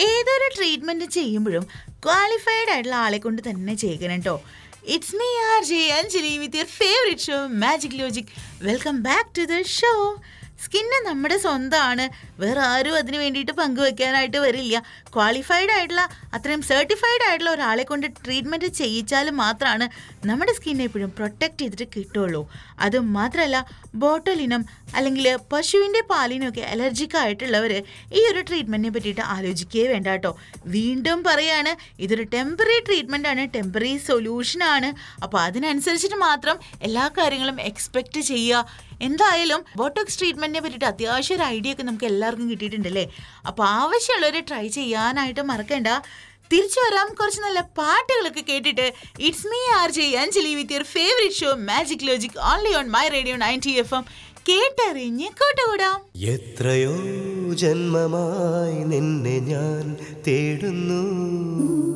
ഏതൊരു ട്രീറ്റ്മെന്റ് ചെയ്യുമ്പോഴും ക്വാളിഫൈഡ് ആയിട്ടുള്ള ആളെ കൊണ്ട് തന്നെ ചെയ്യണം കേട്ടോ it's me R J Anjali with your favourite show magic logic welcome back to the show skin നമ്മുടെ സ്വന്തമാണ് വേറെ ആരും അതിന് വേണ്ടിയിട്ട് പങ്കുവെക്കാനായിട്ട് വരില്ല ക്വാളിഫൈഡ് ആയിട്ടുള്ള അത്രയും സർട്ടിഫൈഡ് ആയിട്ടുള്ള ഒരാളെ കൊണ്ട് ട്രീറ്റ്മെൻറ്റ് ചെയ്യിച്ചാൽ മാത്രമാണ് നമ്മുടെ സ്കിന്നെ എപ്പോഴും പ്രൊട്ടക്റ്റ് ചെയ്തിട്ട് കിട്ടുള്ളൂ അത് മാത്രമല്ല ബോട്ടലിനും അല്ലെങ്കിൽ പശുവിൻ്റെ പാലിനൊക്കെ അലർജിക് ആയിട്ടുള്ളവർ ഈ ഒരു ട്രീറ്റ്മെൻറ്റിനെ പറ്റിയിട്ട് ആലോചിക്കുകയേ വേണ്ട കേട്ടോ വീണ്ടും പറയാണ് ഇതൊരു ടെമ്പററി ട്രീറ്റ്മെൻ്റ് ആണ് ടെമ്പററി സൊല്യൂഷൻ ആണ് അപ്പോൾ അതിനനുസരിച്ചിട്ട് മാത്രം എല്ലാ കാര്യങ്ങളും എക്സ്പെക്റ്റ് ചെയ്യുക എന്തായാലും ബോട്ടോക്സ് ട്രീറ്റ്മെന്റിനെ പറ്റിയിട്ട് അത്യാവശ്യം ഒരു ഐഡിയ ഒക്കെ നമുക്ക് എല്ലാവർക്കും കിട്ടിയിട്ടുണ്ടല്ലേ അപ്പോൾ ആവശ്യമുള്ളവർ ട്രൈ ചെയ്യാനായിട്ട് മറക്കണ്ട തിരിച്ചു വരാം കുറച്ച് നല്ല പാട്ടുകളൊക്കെ കേട്ടിട്ട് it's me R J Anjali with your favourite show magic logic only on my radio ninety F M കേട്ടറിഞ്ഞ് കൂട്ടുകൂടാം എത്രയോ ജന്മമായി നിന്നെ ഞാൻ തേടുന്നു